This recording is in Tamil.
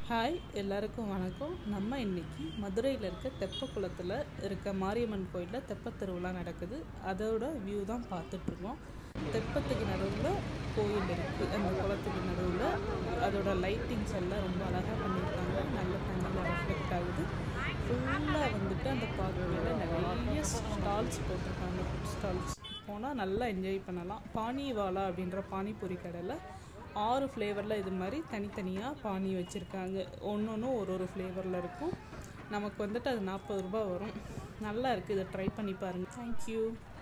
ஹாய் எல்லாருக்கும் வணக்கம் நம்ம இன்னைக்கு மதுரையில் இருக்க தெப்பக்குளத்தில் இருக்க மாரியம்மன் கோயிலில் தெப்பத் திருவிழா நடக்குது அதோட வியூ தான் பார்த்துட்ருக்கோம் தெப்பத்துக்கு நடுவில் கோயில் இருக்குது அந்த குளத்துக்கு நடுவில் அதோட லைட்டிங்ஸ் எல்லாம் ரொம்ப அழகாக பண்ணியிருக்காங்க நல்ல தண்ணியில் ரெஃப்ளெக்ட் ஆகுது ஃபுல்லாக வந்துட்டு அந்த பார்க்கில் நிறைய ஸ்டால்ஸ் போட்டிருக்காங்க ஃபுட் ஸ்டால்ஸ் போனால் நல்லா என்ஜாய் பண்ணலாம் பானிவாலா அப்படின்ற பானிபூரி கடையில் ஆறு ஃப்ளேவரில் இது மாதிரி தனித்தனியாக பானி வச்சுருக்காங்க ஒன்று ஒன்றும் ஒரு ஒரு ஃப்ளேவரில் இருக்கும் நமக்கு வந்துட்டு அது நாற்பது ரூபாய் வரும் நல்லா இருக்குது இதை ட்ரை பண்ணி பாருங்கள் தேங்க்யூ